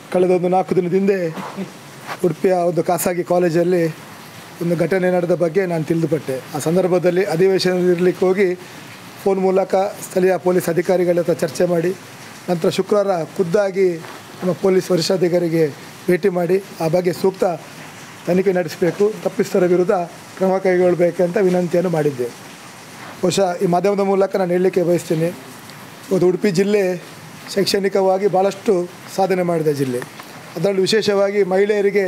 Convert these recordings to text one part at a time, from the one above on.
ಕಳೆದ ಒಂದು ನಾಲ್ಕು ದಿನದ ಹಿಂದೆ ಉಡುಪಿಯ ಒಂದು ಖಾಸಗಿ ಕಾಲೇಜಲ್ಲಿ ಒಂದು ಘಟನೆ ನಡೆದ ಬಗ್ಗೆ ನಾನು ತಿಳಿದುಪಟ್ಟೆ ಆ ಸಂದರ್ಭದಲ್ಲಿ ಅಧಿವೇಶನ ಇರಲಿಕ್ಕೆ ಹೋಗಿ ಫೋನ್ ಮೂಲಕ ಸ್ಥಳೀಯ ಪೊಲೀಸ್ ಅಧಿಕಾರಿಗಳ ಹತ್ರ ಚರ್ಚೆ ಮಾಡಿ ನಂತರ ಶುಕ್ರವಾರ ಖುದ್ದಾಗಿ ನಮ್ಮ ಪೊಲೀಸ್ ವರಿಷ್ಠಾಧಿಕಾರಿಗೆ ಭೇಟಿ ಮಾಡಿ ಆ ಬಗ್ಗೆ ಸೂಕ್ತ ತನಿಖೆ ನಡೆಸಬೇಕು ತಪ್ಪಿಸ್ಥರ ವಿರುದ್ಧ ಕ್ರಮ ಕೈಗೊಳ್ಳಬೇಕಂತ ವಿನಂತಿಯನ್ನು ಮಾಡಿದ್ದೆ ಬಹುಶಃ ಈ ಮಾಧ್ಯಮದ ಮೂಲಕ ನಾನು ಹೇಳಲಿಕ್ಕೆ ಬಯಸ್ತೀನಿ ಇವತ್ತು ಉಡುಪಿ ಜಿಲ್ಲೆ ಶೈಕ್ಷಣಿಕವಾಗಿ ಭಾಳಷ್ಟು ಸಾಧನೆ ಮಾಡಿದ ಜಿಲ್ಲೆ ಅದರಲ್ಲೂ ವಿಶೇಷವಾಗಿ ಮಹಿಳೆಯರಿಗೆ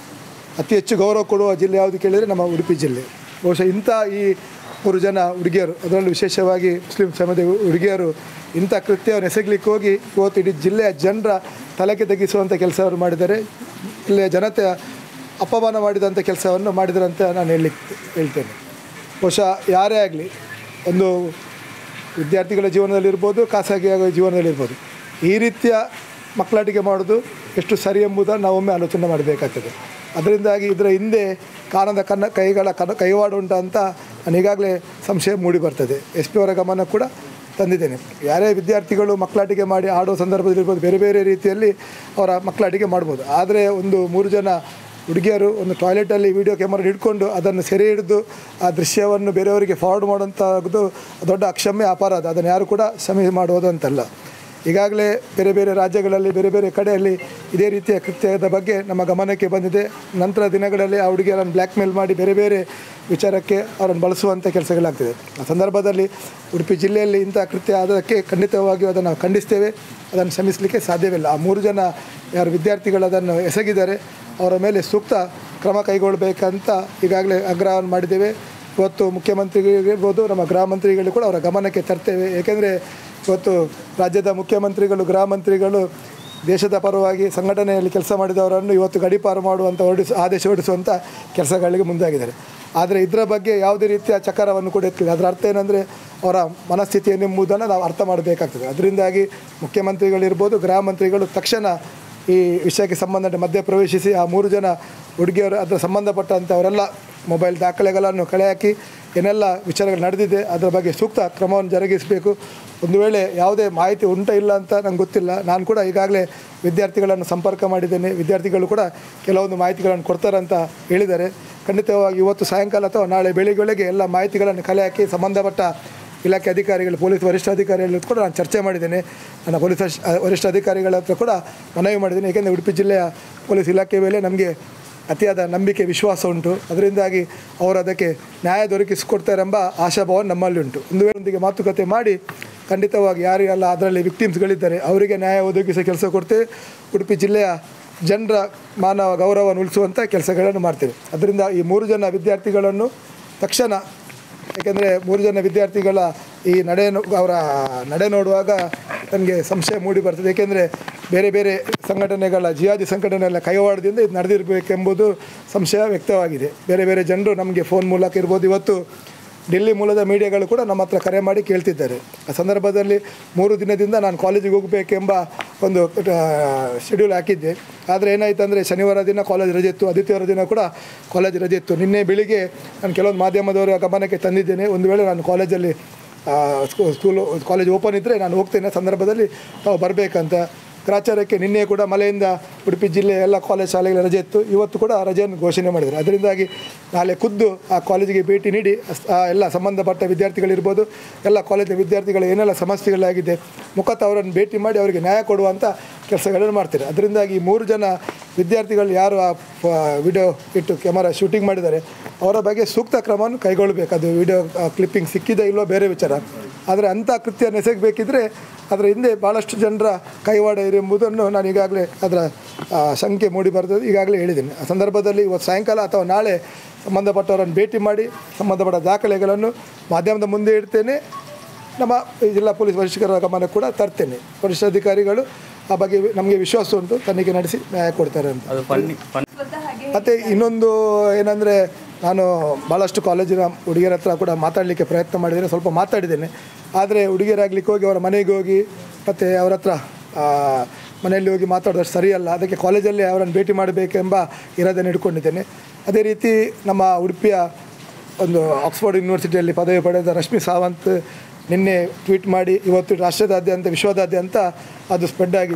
ಅತಿ ಹೆಚ್ಚು ಗೌರವ ಕೊಡುವ ಜಿಲ್ಲೆ ಯಾವುದು ಕೇಳಿದರೆ ನಮ್ಮ ಉಡುಪಿ ಜಿಲ್ಲೆ ಬಹುಶಃ ಇಂಥ ಈ ಮೂರು ಜನ ಹುಡುಗಿಯರು ಅದರಲ್ಲೂ ವಿಶೇಷವಾಗಿ ಮುಸ್ಲಿಂ ಸಮಾಜದ ಹುಡುಗಿಯರು ಇಂಥ ಕೃತ್ಯವನ್ನು ಎಸಗಲಿಕ್ಕೆ ಹೋಗಿ ಇವತ್ತು ಇಡೀ ಜಿಲ್ಲೆಯ ಜನರ ತಲೆಗೆ ತೆಗೆಸುವಂಥ ಕೆಲಸವನ್ನು ಮಾಡಿದ್ದಾರೆ ಇಲ್ಲಿಯ ಜನತೆಯ ಅಪಮಾನ ಮಾಡಿದಂಥ ಕೆಲಸವನ್ನು ಮಾಡಿದ್ದಾರೆ ಅಂತ ನಾನು ಹೇಳಲಿಕ್ಕೆ ಹೇಳ್ತೇನೆ ಬಹುಶಃ ಯಾರೇ ಆಗಲಿ ಒಂದು ವಿದ್ಯಾರ್ಥಿಗಳ ಜೀವನದಲ್ಲಿರ್ಬೋದು ಖಾಸಗಿ ಜೀವನದಲ್ಲಿರ್ಬೋದು ಈ ರೀತಿಯ ಮಕ್ಕಳಾಟಿಕೆ ಮಾಡೋದು ಎಷ್ಟು ಸರಿ ಎಂಬುದನ್ನು ನಾವೊಮ್ಮೆ ಆಲೋಚನೆ ಮಾಡಬೇಕಾಗ್ತದೆ ಅದರಿಂದಾಗಿ ಇದರ ಹಿಂದೆ ಕಾರಣದ ಕನ್ನ ಕೈಗಳ ಕನ ಕೈವಾಡ ಉಂಟ ಅಂತ ನಾನು ಈಗಾಗಲೇ ಸಂಶಯ ಮೂಡಿ ಬರ್ತದೆ ಎಸ್ ಪಿ ಅವರ ಗಮನ ಕೂಡ ತಂದಿದ್ದೇನೆ ಯಾರೇ ವಿದ್ಯಾರ್ಥಿಗಳು ಮಕ್ಕಳಾಟಿಕೆ ಮಾಡಿ ಆಡೋ ಸಂದರ್ಭದಲ್ಲಿರ್ಬೋದು ಬೇರೆ ಬೇರೆ ರೀತಿಯಲ್ಲಿ ಅವರ ಮಕ್ಕಳಾಟಿಕೆ ಮಾಡ್ಬೋದು ಆದರೆ ಒಂದು ಮೂರು ಜನ ಹುಡುಗಿಯರು ಒಂದು ಟಾಯ್ಲೆಟಲ್ಲಿ ವೀಡಿಯೋ ಕ್ಯಾಮರಾ ಹಿಡ್ಕೊಂಡು ಅದನ್ನು ಸೆರೆ ಹಿಡಿದು ಆ ದೃಶ್ಯವನ್ನು ಬೇರೆಯವರಿಗೆ ಫಾರ್ವರ್ಡ್ ಮಾಡೋಂಥದ್ದು ದೊಡ್ಡ ಅಕ್ಷಮ್ಯ ಅಪರಾಧ ಅದನ್ನು ಯಾರು ಕೂಡ ಕ್ಷಮೆ ಮಾಡುವುದು ಅಂತಲ್ಲ ಈಗಾಗಲೇ ಬೇರೆ ಬೇರೆ ರಾಜ್ಯಗಳಲ್ಲಿ ಬೇರೆ ಬೇರೆ ಕಡೆಯಲ್ಲಿ ಇದೇ ರೀತಿಯ ಕೃತ್ಯದ ಬಗ್ಗೆ ನಮ್ಮ ಗಮನಕ್ಕೆ ಬಂದಿದೆ ನಂತರ ದಿನಗಳಲ್ಲಿ ಆ ಹುಡುಗಿಯರನ್ನು ಬ್ಲ್ಯಾಕ್ ಮೇಲ್ ಮಾಡಿ ಬೇರೆ ಬೇರೆ ವಿಚಾರಕ್ಕೆ ಅವರನ್ನು ಬಳಸುವಂಥ ಕೆಲಸಗಳಾಗ್ತಿದೆ ಆ ಸಂದರ್ಭದಲ್ಲಿ ಉಡುಪಿ ಜಿಲ್ಲೆಯಲ್ಲಿ ಇಂಥ ಕೃತ್ಯ ಆದಕ್ಕೆ ಖಂಡಿತವಾಗಿಯೂ ಅದನ್ನು ನಾವು ಖಂಡಿಸ್ತೇವೆ ಅದನ್ನು ಕ್ಷಮಿಸಲಿಕ್ಕೆ ಸಾಧ್ಯವಿಲ್ಲ ಆ ಮೂರು ಜನ ಯಾರು ವಿದ್ಯಾರ್ಥಿಗಳು ಅದನ್ನು ಎಸಗಿದ್ದಾರೆ ಅವರ ಮೇಲೆ ಸೂಕ್ತ ಕ್ರಮ ಕೈಗೊಳ್ಳಬೇಕಂತ ಈಗಾಗಲೇ ಆಗ್ರಹವನ್ನು ಮಾಡಿದ್ದೇವೆ ಇವತ್ತು ಮುಖ್ಯಮಂತ್ರಿಗಳಿರ್ಬೋದು ನಮ್ಮ ಗೃಹ ಮಂತ್ರಿಗಳು ಕೂಡ ಅವರ ಗಮನಕ್ಕೆ ತರ್ತೇವೆ ಏಕೆಂದರೆ ಇವತ್ತು ರಾಜ್ಯದ ಮುಖ್ಯಮಂತ್ರಿಗಳು ಗೃಹ ಮಂತ್ರಿಗಳು ದೇಶದ ಪರವಾಗಿ ಸಂಘಟನೆಯಲ್ಲಿ ಕೆಲಸ ಮಾಡಿದವರನ್ನು ಇವತ್ತು ಗಡೀಪಾರು ಮಾಡುವಂಥ ಹೊರಡಿಸ ಆದೇಶ ಹೊರಡಿಸುವಂಥ ಕೆಲಸಗಳಿಗೆ ಮುಂದಾಗಿದ್ದಾರೆ ಆದರೆ ಇದರ ಬಗ್ಗೆ ಯಾವುದೇ ರೀತಿಯ ಚಕಾರವನ್ನು ಕೂಡ ಎತ್ತಿಲ್ಲ ಅದರ ಅರ್ಥ ಏನಂದರೆ ಅವರ ಮನಸ್ಥಿತಿ ಏನೆಂಬುದನ್ನು ನಾವು ಅರ್ಥ ಮಾಡಬೇಕಾಗ್ತದೆ ಅದರಿಂದಾಗಿ ಮುಖ್ಯಮಂತ್ರಿಗಳಿರ್ಬೋದು ಗೃಹ ಮಂತ್ರಿಗಳು ತಕ್ಷಣ ಈ ವಿಷಯಕ್ಕೆ ಸಂಬಂಧ ಮಧ್ಯ ಪ್ರವೇಶಿಸಿ ಆ ಮೂರು ಜನ ಹುಡುಗಿಯರು ಅದರ ಸಂಬಂಧಪಟ್ಟಂಥವರೆಲ್ಲ ಮೊಬೈಲ್ ದಾಖಲೆಗಳನ್ನು ಕಳೆ ಹಾಕಿ ಏನೆಲ್ಲ ವಿಚಾರಗಳು ನಡೆದಿದೆ ಅದರ ಬಗ್ಗೆ ಸೂಕ್ತ ಕ್ರಮವನ್ನು ಜರುಗಿಸಬೇಕು ಒಂದು ವೇಳೆ ಯಾವುದೇ ಮಾಹಿತಿ ಉಂಟ ಇಲ್ಲ ಅಂತ ನಂಗೆ ಗೊತ್ತಿಲ್ಲ ನಾನು ಕೂಡ ಈಗಾಗಲೇ ವಿದ್ಯಾರ್ಥಿಗಳನ್ನು ಸಂಪರ್ಕ ಮಾಡಿದ್ದೇನೆ ವಿದ್ಯಾರ್ಥಿಗಳು ಕೂಡ ಕೆಲವೊಂದು ಮಾಹಿತಿಗಳನ್ನು ಕೊಡ್ತಾರೆ ಅಂತ ಹೇಳಿದ್ದಾರೆ ಖಂಡಿತವಾಗಿ ಇವತ್ತು ಸಾಯಂಕಾಲ ಅಥವಾ ನಾಳೆ ಬೆಳಿಗ್ಗೆಗೆ ಎಲ್ಲ ಮಾಹಿತಿಗಳನ್ನು ಕಲೆ ಹಾಕಿ ಸಂಬಂಧಪಟ್ಟ ಇಲಾಖೆ ಅಧಿಕಾರಿಗಳು ಪೊಲೀಸ್ ವರಿಷ್ಠಾಧಿಕಾರಿಗಳ ಕೂಡ ನಾನು ಚರ್ಚೆ ಮಾಡಿದ್ದೇನೆ ನನ್ನ ಪೊಲೀಸ್ ವರಿಷ್ಠ- ವರಿಷ್ಠಾಧಿಕಾರಿಗಳ ಹತ್ರ ಕೂಡ ಮನವಿ ಮಾಡಿದ್ದೇನೆ ಏಕೆಂದರೆ ಉಡುಪಿ ಜಿಲ್ಲೆಯ ಪೊಲೀಸ್ ಇಲಾಖೆ ಮೇಲೆ ನಮಗೆ ಅತಿಯಾದ ನಂಬಿಕೆ ವಿಶ್ವಾಸ ಉಂಟು ಅದರಿಂದಾಗಿ ಅವರು ಅದಕ್ಕೆ ನ್ಯಾಯ ದೊರಕಿಸಿಕೊಡ್ತಾರೆಂಬ ಆಶಾಭಾವ ನಮ್ಮಲ್ಲಿ ಉಂಟು ಒಂದು ವೇಳೆಯೊಂದಿಗೆ ಮಾತುಕತೆ ಮಾಡಿ ಖಂಡಿತವಾಗಿ ಯಾರಿಗೆಲ್ಲ ಅದರಲ್ಲಿ ವಿಕ್ಟಿಮ್ಸ್ಗಳಿದ್ದಾರೆ ಅವರಿಗೆ ನ್ಯಾಯ ಒದಗಿಸೋ ಕೆಲಸ ಕೊಡ್ತೇವೆ ಉಡುಪಿ ಜಿಲ್ಲೆಯ ಜನರ ಮಾನವ ಗೌರವವನ್ನು ಉಳಿಸುವಂಥ ಕೆಲಸಗಳನ್ನು ಮಾಡ್ತೇವೆ ಅದರಿಂದ ಈ ಮೂರು ಜನ ವಿದ್ಯಾರ್ಥಿಗಳನ್ನು ತಕ್ಷಣ ಯಾಕೆಂದರೆ ಮೂರು ಜನ ವಿದ್ಯಾರ್ಥಿಗಳ ಈ ನಡೆ ನೋ- ಅವರ ನಡೆ ನೋಡುವಾಗ ನನಗೆ ಸಂಶಯ ಮೂಡಿ ಬರ್ತದೆ ಏಕೆಂದರೆ ಬೇರೆ ಬೇರೆ ಸಂಘಟನೆಗಳ ಜಿಯಾದಿ ಸಂಘಟನೆಗಳ ಕೈವಾಡದಿಂದ ಇದು ನಡೆದಿರಬೇಕೆಂಬುದು ಸಂಶಯ ವ್ಯಕ್ತವಾಗಿದೆ ಬೇರೆ ಬೇರೆ ಜನರು ನಮಗೆ ಫೋನ್ ಮೂಲಕ ಇರ್ಬೋದು ಇವತ್ತು ಡೆಲ್ಲಿ ಮೂಲದ ಮೀಡಿಯಾಗಳು ಕೂಡ ನಮ್ಮ ಹತ್ರ ಕರೆ ಮಾಡಿ ಕೇಳ್ತಿದ್ದಾರೆ ಆ ಸಂದರ್ಭದಲ್ಲಿ ಮೂರು ದಿನದಿಂದ ನಾನು ಕಾಲೇಜಿಗೆ ಹೋಗಬೇಕೆಂಬ ಒಂದು ಶೆಡ್ಯೂಲ್ ಹಾಕಿದ್ದೆ ಆದರೆ ಏನಾಯಿತು ಅಂದರೆ ಶನಿವಾರ ದಿನ ಕಾಲೇಜ್ ರಜೆ ಇತ್ತು ಆದಿತ್ಯವಾರ ದಿನ ಕೂಡ ಕಾಲೇಜ್ ರಜೆ ಇತ್ತು ನಿನ್ನೆ ಬೆಳಿಗ್ಗೆ ನಾನು ಕೆಲವೊಂದು ಮಾಧ್ಯಮದವರ ಗಮನಕ್ಕೆ ತಂದಿದ್ದೇನೆ ಒಂದು ವೇಳೆ ನಾನು ಕಾಲೇಜಲ್ಲಿ ಆ, ಸ್ಕೂ- ಸ್ಕೂಲು ಕಾಲೇಜ್ ಓಪನ್ ಇದ್ದರೆ ನಾನು ಹೋಗ್ತೇನೆ ಆ ಸಂದರ್ಭದಲ್ಲಿ ತಾವು ಬರಬೇಕಂತ ಗ್ರಾಚಾರಕ್ಕೆ ನಿನ್ನೆ ಕೂಡ ಮಳೆಯಿಂದ ಉಡುಪಿ ಜಿಲ್ಲೆ ಎಲ್ಲ ಕಾಲೇಜ್ ಶಾಲೆಗಳ ರಜೆ ಇತ್ತು ಇವತ್ತು ಕೂಡ ರಜೆಯನ್ನು ಘೋಷಣೆ ಮಾಡಿದ್ದಾರೆ ಅದರಿಂದಾಗಿ ನಾಳೆ ಖುದ್ದು ಆ ಕಾಲೇಜಿಗೆ ಭೇಟಿ ನೀಡಿ ಅಸ್- ಆ ಎಲ್ಲ ಸಂಬಂಧಪಟ್ಟ ವಿದ್ಯಾರ್ಥಿಗಳಿರ್ಬೋದು ಎಲ್ಲ ಕಾಲೇಜಿನ ವಿದ್ಯಾರ್ಥಿಗಳ ಏನೆಲ್ಲ ಸಮಸ್ಯೆಗಳಾಗಿದೆ ಮುಖತಃ ಅವರನ್ನು ಭೇಟಿ ಮಾಡಿ ಅವರಿಗೆ ನ್ಯಾಯ ಕೊಡುವಂಥ ಕೆಲಸಗಳನ್ನು ಮಾಡ್ತಾರೆ ಅದರಿಂದಾಗಿ ಈ ಮೂರು ಜನ ವಿದ್ಯಾರ್ಥಿಗಳು ಯಾರು ಆ ವಿಡಿಯೋ ಇಟ್ಟು ಕ್ಯಾಮರಾ ಶೂಟಿಂಗ್ ಮಾಡಿದ್ದಾರೆ ಅವರ ಬಗ್ಗೆ ಸೂಕ್ತ ಕ್ರಮವನ್ನು ಕೈಗೊಳ್ಳಬೇಕು ಅದು ವಿಡಿಯೋ ಕ್ಲಿಪ್ಪಿಂಗ್ ಸಿಕ್ಕಿದೆ ಇಲ್ಲೋ ಬೇರೆ ವಿಚಾರ ಆದರೆ ಅಂಥ ಕೃತ್ಯ ನೆಸಗಬೇಕಿದ್ರೆ ಅದರ ಹಿಂದೆ ಭಾಳಷ್ಟು ಜನರ ಕೈವಾಡ ಇದೆ ಎಂಬುದನ್ನು ನಾನು ಈಗಾಗಲೇ ಅದರ ಆ, ಶಂಕೆ ಮೂಡಿ ಬರ್ತದೆ ಈಗಾಗಲೇ ಹೇಳಿದ್ದೀನಿ ಆ ಸಂದರ್ಭದಲ್ಲಿ ಇವತ್ತು ಸಾಯಂಕಾಲ ಅಥವಾ ನಾಳೆ ಸಂಬಂಧಪಟ್ಟವರನ್ನು ಭೇಟಿ ಮಾಡಿ ಸಂಬಂಧಪಟ್ಟ ದಾಖಲೆಗಳನ್ನು ಮಾಧ್ಯಮದ ಮುಂದೆ ಇಡ್ತೇನೆ ನಮ್ಮ ಈ ಜಿಲ್ಲಾ ಪೊಲೀಸ್ ವರಿಷ್ಠರ ಗಮನ ಕೂಡ ತರ್ತೇನೆ ವರಿಷ್ಠಾಧಿಕಾರಿಗಳು ಆ ಬಗ್ಗೆ ನಮಗೆ ವಿಶ್ವಾಸ ಉಂಟು ತನಿಖೆ ನಡೆಸಿ ನ್ಯಾಯ ಕೊಡ್ತಾರೆ ಅಂತ ಅದು ಫನ್ನಿ ಫನ್ ಮತ್ತು ಇನ್ನೊಂದು ಏನಂದರೆ ನಾನು ಭಾಳಷ್ಟು ಕಾಲೇಜಿನ ಹುಡುಗಿಯರ ಹತ್ರ ಕೂಡ ಮಾತಾಡಲಿಕ್ಕೆ ಪ್ರಯತ್ನ ಮಾಡಿದ್ದೇನೆ ಸ್ವಲ್ಪ ಮಾತಾಡಿದ್ದೇನೆ ಆದರೆ ಹುಡುಗಿಯರಾಗ್ಲಿಕ್ಕೆ ಹೋಗಿ ಅವರ ಮನೆಗೆ ಹೋಗಿ ಮತ್ತು ಅವರ ಹತ್ರ ಆ, ಮನೆಯಲ್ಲಿ ಹೋಗಿ ಮಾತಾಡೋದು ಸರಿಯಲ್ಲ ಅದಕ್ಕೆ ಕಾಲೇಜಲ್ಲಿ ಅವರನ್ನು ಭೇಟಿ ಮಾಡಬೇಕೆಂಬ ಇರೋದನ್ನು ಇಟ್ಕೊಂಡಿದ್ದೇನೆ ಅದೇ ರೀತಿ ನಮ್ಮ ಉಡುಪಿಯ ಒಂದು ಆಕ್ಸ್ಫರ್ಡ್ ಯೂನಿವರ್ಸಿಟಿಯಲ್ಲಿ ಪದವಿ ಪಡೆದ ರಶ್ಮಿ ಸಾವಂತ್ ನಿನ್ನೆ ಟ್ವೀಟ್ ಮಾಡಿ ಇವತ್ತು ರಾಷ್ಟ್ರದಾದ್ಯಂತ ವಿಶ್ವದಾದ್ಯಂತ ಅದು ಸ್ಪ್ರೆಡ್ ಆಗಿದೆ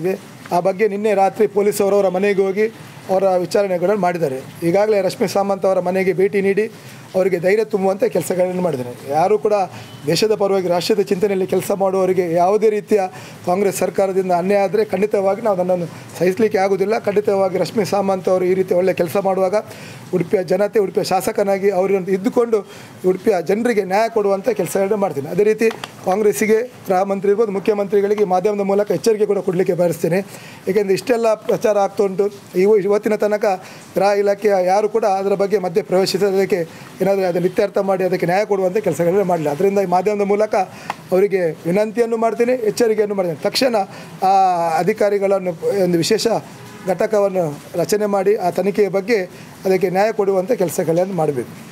ಆ ಬಗ್ಗೆ ನಿನ್ನೆ ರಾತ್ರಿ ಪೊಲೀಸವರು ಅವರ ಮನೆಗೆ ಹೋಗಿ ಅವರ ವಿಚಾರಣೆಗಳನ್ನು ಮಾಡಿದ್ದಾರೆ ಈಗಾಗಲೇ ರಶ್ಮಿ ಸಾಮಂತ್ ಅವರ ಮನೆಗೆ ಭೇಟಿ ನೀಡಿ ಅವರಿಗೆ ಧೈರ್ಯ ತುಂಬುವಂಥ ಕೆಲಸಗಳನ್ನು ಮಾಡಿದ್ದಾರೆ ಯಾರೂ ಕೂಡ ದೇಶದ ಪರವಾಗಿ ರಾಷ್ಟ್ರೀಯ ಚಿಂತನೆಯಲ್ಲಿ ಕೆಲಸ ಮಾಡುವವರಿಗೆ ಯಾವುದೇ ರೀತಿಯ ಕಾಂಗ್ರೆಸ್ ಸರ್ಕಾರದಿಂದ ಅನ್ಯಾಯ ಆದರೆ ಖಂಡಿತವಾಗಿ ನಾವು ನನ್ನನ್ನು ಸಹಿಸಲಿಕ್ಕೆ ಆಗೋದಿಲ್ಲ ಖಂಡಿತವಾಗಿ ರಶ್ಮಿ ಸಾಮಂತ್ ಅವರು ಈ ರೀತಿ ಒಳ್ಳೆ ಕೆಲಸ ಮಾಡುವಾಗ ಉಡುಪಿಯ ಜನತೆ ಉಡುಪಿಯ ಶಾಸಕನಾಗಿ ಅವರನ್ನು ಇದ್ದುಕೊಂಡು ಉಡುಪಿಯ ಜನರಿಗೆ ನ್ಯಾಯ ಕೊಡುವಂಥ ಕೆಲಸಗಳನ್ನು ಮಾಡ್ತೀನಿ ಅದೇ ರೀತಿ ಕಾಂಗ್ರೆಸ್ಸಿಗೆ ಗೃಹ ಮಂತ್ರಿ ಇರ್ಬೋದು ಮುಖ್ಯಮಂತ್ರಿಗಳಿಗೆ ಮಾಧ್ಯಮದ ಮೂಲಕ ಎಚ್ಚರಿಕೆ ಕೂಡ ಕೊಡಲಿಕ್ಕೆ ಬಯಸ್ತೇನೆ ಏಕೆಂದರೆ ಇಷ್ಟೆಲ್ಲ ಪ್ರಚಾರ ಆಗ್ತಾ ಉಂಟು ಇವು ಇವತ್ತಿನ ತನಕ ಗೃಹ ಇಲಾಖೆಯ ಯಾರು ಕೂಡ ಅದರ ಬಗ್ಗೆ ಮಧ್ಯೆ ಪ್ರವೇಶಿಸೋದಕ್ಕೆ ಏನಾದರೂ ಅದನ್ನು ಇತ್ಯರ್ಥ ಮಾಡಿ ಅದಕ್ಕೆ ನ್ಯಾಯ ಕೊಡುವಂಥ ಕೆಲಸಗಳನ್ನು ಮಾಡಲಿಲ್ಲ ಅದರಿಂದ ಈ ಮಾಧ್ಯಮದ ಮೂಲಕ ಅವರಿಗೆ ವಿನಂತಿಯನ್ನು ಮಾಡ್ತೀನಿ ಎಚ್ಚರಿಕೆಯನ್ನು ಮಾಡ್ತೀನಿ ತಕ್ಷಣ ಆ ಅಧಿಕಾರಿಗಳನ್ನು ಒಂದು ವಿಶೇಷ ಘಟಕವನ್ನು ರಚನೆ ಮಾಡಿ ಆ ತನಿಖೆಯ ಬಗ್ಗೆ ಅದಕ್ಕೆ ನ್ಯಾಯ ಕೊಡುವಂಥ ಕೆಲಸಗಳನ್ನು ಮಾಡಬೇಕು